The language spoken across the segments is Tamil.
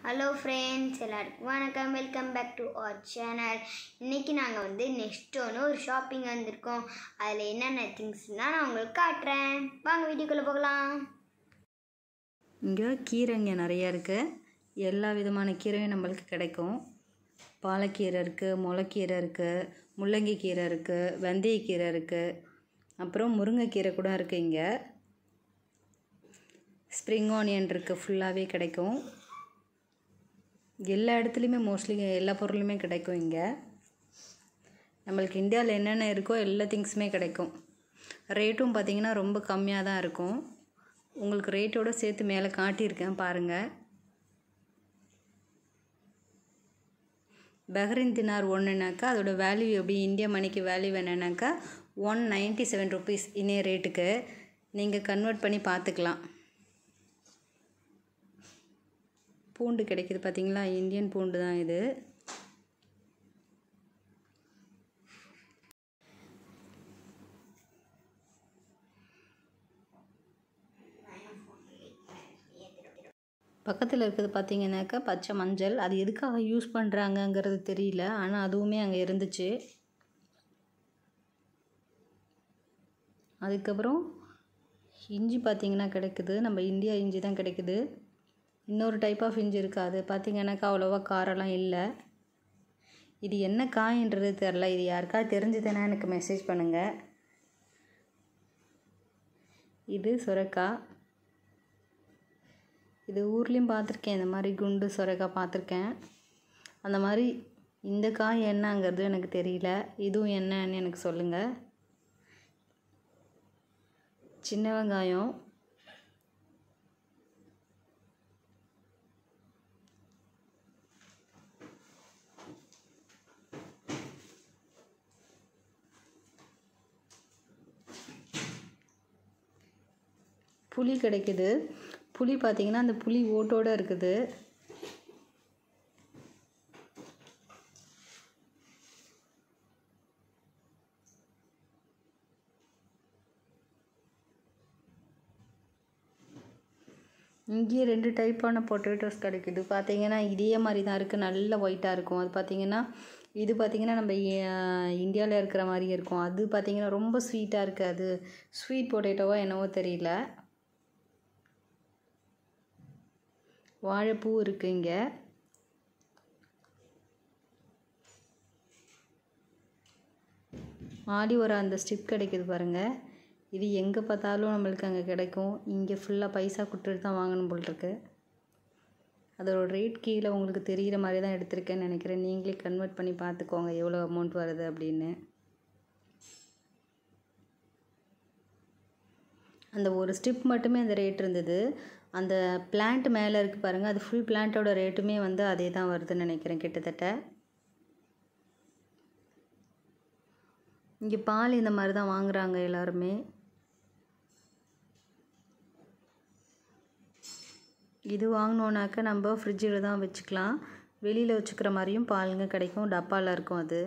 ஹலோ ஃப்ரெண்ட்ஸ் எல்லாருக்கும் வணக்கம் welcome back to our channel இன்றைக்கி நாங்கள் வந்து நெக்ஸ்ட்டோன்னு ஒரு ஷாப்பிங் வந்திருக்கோம் அதில் என்னென்ன திங்ஸ்னால் நான் உங்களுக்கு காட்டுறேன் வாங்க வீடியோக்குள்ளே போகலாம் இங்கே கீரைங்க நிறையா இருக்குது எல்லா விதமான கீரையும் நம்மளுக்கு கிடைக்கும் பாலக்கீரை இருக்குது முளைக்கீரை இருக்குது முள்ளங்கி கீரை இருக்குது வெந்தயக்கீரை இருக்குது அப்புறம் முருங்கைக்கீரை கூட இருக்குது இங்கே ஸ்ப்ரிங் ஆனியன் இருக்குது ஃபுல்லாகவே கிடைக்கும் எல்லா இடத்துலையுமே மோஸ்ட்லி எல்லா பொருளுமே கிடைக்கும் இங்கே நம்மளுக்கு இந்தியாவில் என்னென்ன இருக்கோ எல்லா திங்ஸுமே கிடைக்கும் ரேட்டும் பார்த்திங்கன்னா ரொம்ப கம்மியாக தான் இருக்கும் உங்களுக்கு ரேட்டோடு சேர்த்து மேலே காட்டியிருக்கேன் பாருங்கள் பஹ்ரைன் தினார் ஒன்றுனாக்கா அதோட வேல்யூ எப்படி இந்தியா மணிக்கு வேல்யூ என்னன்னாக்கா ஒன் நைன்ட்டி செவன் ருபீஸ் இனிய ரேட்டுக்கு நீங்கள் கன்வெர்ட் பண்ணி பார்த்துக்கலாம் பூண்டு கிடைக்கிது பார்த்தீங்களா இந்தியன் பூண்டு தான் இது பக்கத்தில் இருக்கிறது பார்த்தீங்கன்னாக்கா பச்சை மஞ்சள் அது எதுக்காக யூஸ் பண்ணுறாங்கங்கிறது தெரியல ஆனால் அதுவுமே அங்கே இருந்துச்சு அதுக்கப்புறம் இஞ்சி பார்த்திங்கன்னா கிடைக்குது நம்ம இந்தியா இஞ்சி தான் கிடைக்குது இன்னொரு டைப் ஆஃப் இஞ்சி இருக்குது அது பார்த்திங்கன்னாக்கா அவ்வளோவா காரெல்லாம் இல்லை இது என்ன காயின்றது தெரில இது யாருக்காவது தெரிஞ்சதுன்னா எனக்கு மெசேஜ் பண்ணுங்கள் இது சுரக்காய் இது ஊர்லேயும் பார்த்துருக்கேன் இந்த மாதிரி குண்டு சுரக்காய் பார்த்துருக்கேன் அந்த மாதிரி இந்த காய் என்னங்கிறது எனக்கு தெரியல இதுவும் என்னன்னு எனக்கு சொல்லுங்கள் சின்ன வெங்காயம் புளி கிடைக்குது புளி பார்த்திங்கன்னா அந்த புளி ஓட்டோடு இருக்குது இங்கேயே ரெண்டு டைப்பான பொட்டேட்டோஸ் கிடைக்குது பார்த்தீங்கன்னா இதே மாதிரி தான் இருக்குது நல்ல ஒயிட்டாக இருக்கும் அது பார்த்திங்கன்னா இது பார்த்திங்கன்னா நம்ம இந்தியாவில் இருக்கிற மாதிரி இருக்கும் அது பார்த்திங்கன்னா ரொம்ப ஸ்வீட்டாக இருக்குது அது ஸ்வீட் பொட்டேட்டோவா என்னவோ தெரியல வாழைப்பூ இருக்குது இங்கே ஆடி ஒரு அந்த ஸ்டிப் கிடைக்குது பாருங்கள் இது எங்கே பார்த்தாலும் நம்மளுக்கு அங்கே கிடைக்கும் இங்கே ஃபுல்லாக பைசா கொடுத்துட்டு தான் வாங்கணும் போல் இருக்கு அதோட ரேட் கீழே உங்களுக்கு தெரிகிற மாதிரி தான் எடுத்திருக்கேன்னு நினைக்கிறேன் நீங்களே கன்வெர்ட் பண்ணி பார்த்துக்கோங்க எவ்வளோ அமௌண்ட் வருது அப்படின்னு அந்த ஒரு ஸ்டிப் மட்டுமே அந்த ரேட் இருந்தது அந்த பிளான்ட் மேலே இருக்குது பாருங்கள் அது ஃபுல் பிளான்ட்டோட ரேட்டுமே வந்து அதே தான் வருதுன்னு நினைக்கிறேன் கிட்டத்தட்ட இங்கே பால் இந்த மாதிரி தான் வாங்குகிறாங்க எல்லாருமே இது வாங்கினோன்னாக்கா நம்ம ஃப்ரிட்ஜில் தான் வச்சுக்கலாம் வெளியில் வச்சுக்கிற மாதிரியும் பாலுங்க கிடைக்கும் டப்பாவில் இருக்கும் அது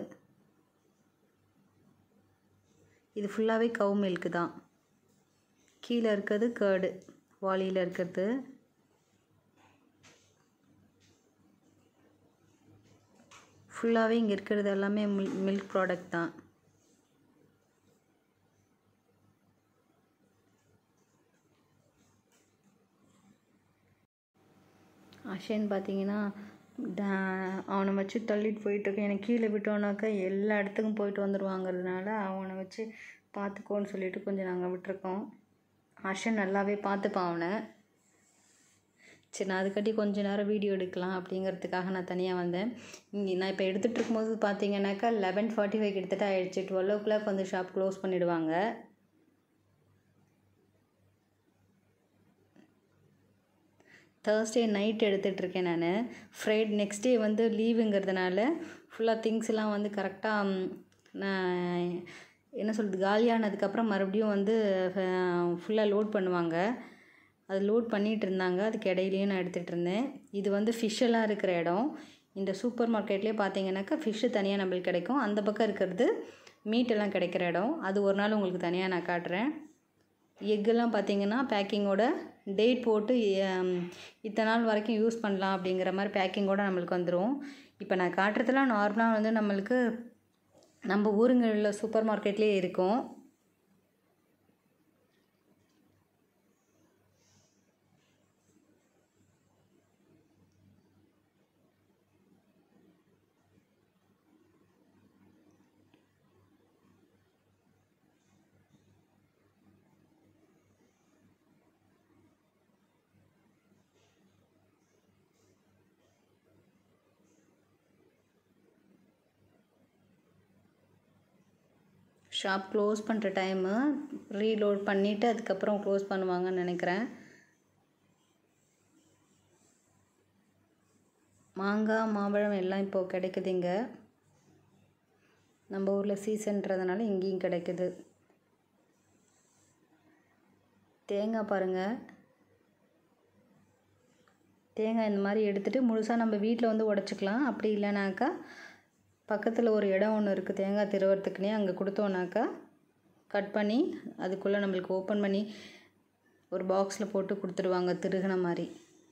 இது ஃபுல்லாகவே கவு மில்க்கு தான் கீழே இருக்கிறது கேர்டு வாளியில் இருக்கிறது ஃபுல்லாகவே இங்கே இருக்கிறது எல்லாமே மில் மில்க் ப்ராடக்ட் தான் அஷன் பார்த்தீங்கன்னா அவனை வச்சு தள்ளிட்டு போயிட்டுருக்கேன் எனக்கு கீழே விட்டோன்னாக்கா எல்லா இடத்துக்கும் போயிட்டு வந்துடுவாங்கிறதுனால அவனை வச்சு பார்த்துக்கோன்னு சொல்லிட்டு கொஞ்சம் நாங்கள் விட்டுருக்கோம் அஷன் நல்லாவே பார்த்துப்பான் அவனை சரி நான் அதுக்காட்டி கொஞ்ச நேரம் வீடியோ எடுக்கலாம் அப்படிங்கிறதுக்காக நான் தனியாக வந்தேன் இங்கே நான் இப்போ எடுத்துகிட்டு இருக்கும்போது பார்த்தீங்கன்னாக்கா லெவன் ஃபார்ட்டி ஃபைவ் கிட்டத்தட்ட ஆயிடுச்சு டுவெல் ஓ கிளாக் வந்து ஷாப் க்ளோஸ் பண்ணிவிடுவாங்க தேர்ஸ்டே நைட் எடுத்துகிட்ருக்கேன் நான் ஃப்ரைட் நெக்ஸ்ட் டே வந்து லீவுங்கிறதுனால ஃபுல்லாக திங்ஸ் எல்லாம் வந்து கரெக்டாக நான் என்ன சொல்கிறது காலியானதுக்கப்புறம் மறுபடியும் வந்து ஃபுல்லாக லோட் பண்ணுவாங்க அது லோட் பண்ணிகிட்டு இருந்தாங்க அதுக்கு இடையிலையும் நான் எடுத்துகிட்டு இருந்தேன் இது வந்து ஃபிஷ்ஷெல்லாம் இருக்கிற இடம் இந்த சூப்பர் மார்க்கெட்லேயே பார்த்தீங்கன்னாக்கா ஃபிஷ்ஷு தனியாக நம்மளுக்கு கிடைக்கும் அந்த பக்கம் இருக்கிறது மீட்டெல்லாம் கிடைக்கிற இடம் அது ஒரு நாள் உங்களுக்கு தனியாக நான் காட்டுறேன் எக்கெல்லாம் பார்த்தீங்கன்னா பேக்கிங்கோட டேட் போட்டு ஹம், இத்தனை நாள் வரைக்கும் யூஸ் பண்ணலாம் அப்படிங்கிற மாதிரி பேக்கிங்கோட நம்மளுக்கு வந்துடும் இப்போ நான் காட்டுறதுலாம் நார்மலாக வந்து நம்மளுக்கு நம்ம ஊருங்களில் சூப்பர் மார்க்கெட்லேயே இருக்கும் ஷாப் க்ளோஸ் பண்ணுற டைமு ரீலோட் பண்ணிவிட்டு அதுக்கப்புறம் க்ளோஸ் பண்ணுவாங்கன்னு நினைக்கிறேன் மாங்காய் மாம்பழம் எல்லாம் இப்போது கிடைக்குது இங்கே நம்ம ஊரில் சீசன்றதுனால இங்கேயும் கிடைக்குது தேங்காய் பாருங்கள் தேங்காய் இந்த மாதிரி எடுத்துகிட்டு முழுசாக நம்ம வீட்டில் வந்து உடச்சிக்கலாம் அப்படி இல்லைனாக்கா பக்கத்தில் ஒரு இடம் ஒன்று இருக்குது தேங்காய் திருவறதுக்குனே அங்கே கொடுத்தோன்னாக்கா கட் பண்ணி அதுக்குள்ளே நம்மளுக்கு ஓப்பன் பண்ணி ஒரு பாக்ஸில் போட்டு கொடுத்துருவாங்க திருகின மாதிரி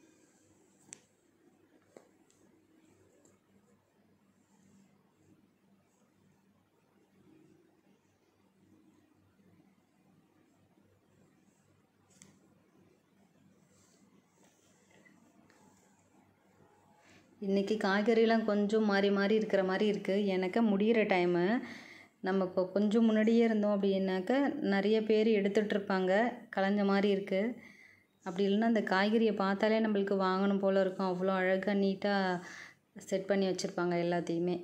இன்றைக்கி காய்கறிலாம் கொஞ்சம் மாறி மாறி இருக்கிற மாதிரி இருக்குது எனக்கு முடிகிற டைமு நம்ம இப்போ கொஞ்சம் முன்னாடியே இருந்தோம் அப்படின்னாக்கா நிறைய பேர் எடுத்துகிட்டு இருப்பாங்க கலைஞ்ச மாதிரி இருக்குது அப்படி இல்லைன்னா அந்த காய்கறியை பார்த்தாலே நம்மளுக்கு வாங்கணும் போல் இருக்கும் அவ்வளோ அழகாக நீட்டாக செட் பண்ணி வச்சுருப்பாங்க எல்லாத்தையுமே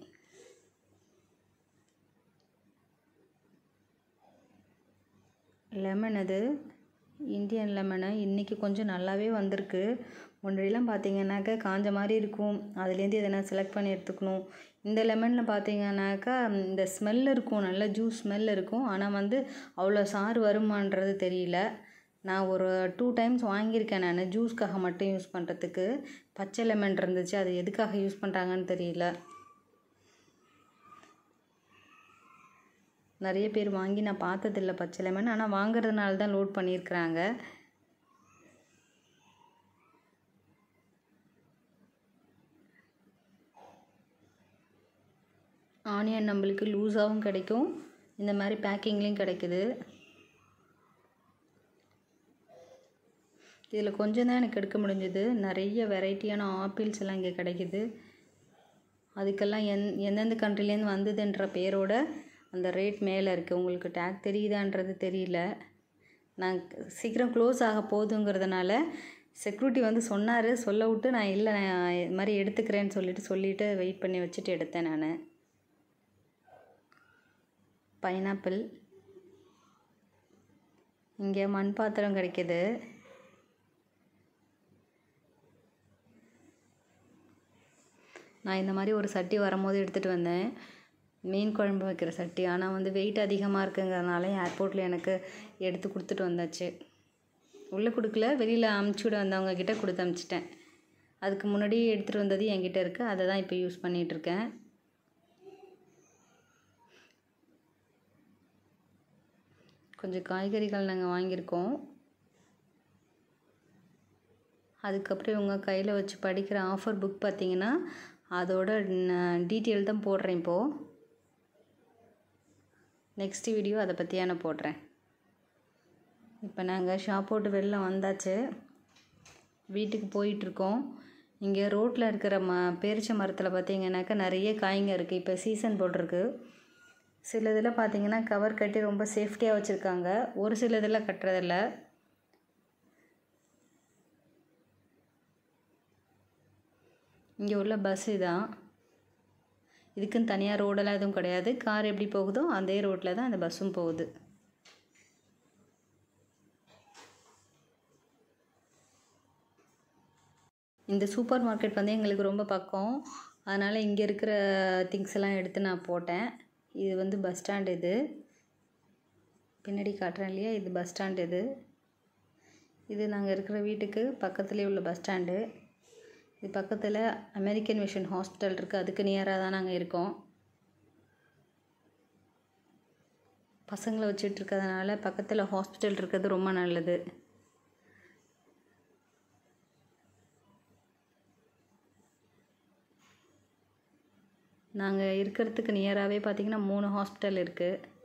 லெமன் அது இந்தியன் லெமனு இன்றைக்கி கொஞ்சம் நல்லாவே வந்திருக்கு முன்னாடிலாம் பார்த்தீங்கன்னாக்கா காஞ்ச மாதிரி இருக்கும் அதுலேருந்து எதனா செலக்ட் பண்ணி எடுத்துக்கணும் இந்த லெமனில் பார்த்தீங்கன்னாக்கா இந்த ஸ்மெல் இருக்கும் நல்ல ஜூஸ் ஸ்மெல் இருக்கும் ஆனால் வந்து அவ்வளோ சாறு வருமான்றது தெரியல நான் ஒரு டூ டைம்ஸ் வாங்கியிருக்கேன் நான் ஜூஸ்க்காக மட்டும் யூஸ் பண்ணுறதுக்கு பச்சை லெமன் இருந்துச்சு அது எதுக்காக யூஸ் பண்ணுறாங்கன்னு தெரியல நிறைய பேர் வாங்கி நான் பார்த்ததில்ல பச்சை லெமன் ஆனால் வாங்குறதுனால தான் லோட் பண்ணியிருக்கிறாங்க ஆனியன் நம்மளுக்கு லூஸாகவும் கிடைக்கும் இந்த மாதிரி பேக்கிங்லேயும் கிடைக்குது இதில் கொஞ்சம் தான் எனக்கு எடுக்க முடிஞ்சது நிறைய வெரைட்டியான ஆப்பிள்ஸ் எல்லாம் இங்கே கிடைக்குது அதுக்கெல்லாம் எந் எந்தெந்த கண்ட்ரிலேருந்து வந்ததுன்ற பேரோட அந்த ரேட் மேலே இருக்குது உங்களுக்கு டேக் தெரியுதான்றது தெரியல நான் சீக்கிரம் க்ளோஸ் ஆக போகுதுங்கிறதுனால செக்யூரிட்டி வந்து சொன்னார் சொல்ல விட்டு நான் இல்லை நான் இது மாதிரி எடுத்துக்கிறேன்னு சொல்லிட்டு சொல்லிவிட்டு வெயிட் பண்ணி வச்சுட்டு எடுத்தேன் நான் பைனாப்பிள் இங்கே மண் பாத்திரம் கிடைக்கிது நான் இந்த மாதிரி ஒரு சட்டி வரும்போது எடுத்துகிட்டு வந்தேன் மீன் குழம்பு வைக்கிற சட்டி ஆனால் வந்து வெயிட் அதிகமாக இருக்குங்கிறதுனால ஏர்போர்ட்டில் எனக்கு எடுத்து கொடுத்துட்டு வந்தாச்சு உள்ளே கொடுக்கல வெளியில் அமுச்சு விட வந்தவங்க கிட்ட கொடுத்து அமுச்சிட்டேன் அதுக்கு முன்னாடி எடுத்துகிட்டு வந்தது என்கிட்ட இருக்குது அதை தான் இப்போ யூஸ் பண்ணிகிட்ருக்கேன் கொஞ்சம் காய்கறிகள் நாங்கள் வாங்கியிருக்கோம் அதுக்கப்புறம் இவங்க கையில் வச்சு படிக்கிற ஆஃபர் புக் பார்த்தீங்கன்னா அதோட டீட்டெயில் தான் போடுறேன் இப்போது நெக்ஸ்ட் வீடியோ அதை பற்றியா நான் போடுறேன் இப்போ நாங்கள் ஷாப் போட்டு வெளில வந்தாச்சு வீட்டுக்கு போயிட்டுருக்கோம் இங்கே ரோட்டில் இருக்கிற ம பேரிச்ச மரத்தில் பார்த்தீங்கன்னாக்கா நிறைய காய்ங்க இருக்குது இப்போ சீசன் போட்டிருக்கு சில இதில் பார்த்தீங்கன்னா கவர் கட்டி ரொம்ப சேஃப்டியாக வச்சுருக்காங்க ஒரு சில இதில் கட்டுறதில்ல இங்கே உள்ள பஸ் இதான் இதுக்குன்னு தனியாக ரோடெல்லாம் எதுவும் கிடையாது கார் எப்படி போகுதோ அதே ரோட்டில் தான் அந்த பஸ்ஸும் போகுது இந்த சூப்பர் மார்க்கெட் வந்து எங்களுக்கு ரொம்ப பக்கம் அதனால் இங்கே இருக்கிற திங்ஸ் எல்லாம் எடுத்து நான் போட்டேன் இது வந்து பஸ் ஸ்டாண்ட் இது பின்னாடி காட்டுறேன் இல்லையா இது பஸ் ஸ்டாண்ட் இது இது நாங்கள் இருக்கிற வீட்டுக்கு பக்கத்துலேயே உள்ள பஸ் ஸ்டாண்டு இது பக்கத்தில் அமெரிக்கன் மிஷன் ஹாஸ்பிட்டல் இருக்குது அதுக்கு நியராக தான் நாங்கள் இருக்கோம் பசங்களை வச்சுட்டு இருக்கிறதுனால பக்கத்தில் ஹாஸ்பிட்டல் இருக்கிறது ரொம்ப நல்லது நாங்கள் இருக்கிறதுக்கு நியராகவே பார்த்திங்கன்னா மூணு ஹாஸ்பிட்டல் இருக்குது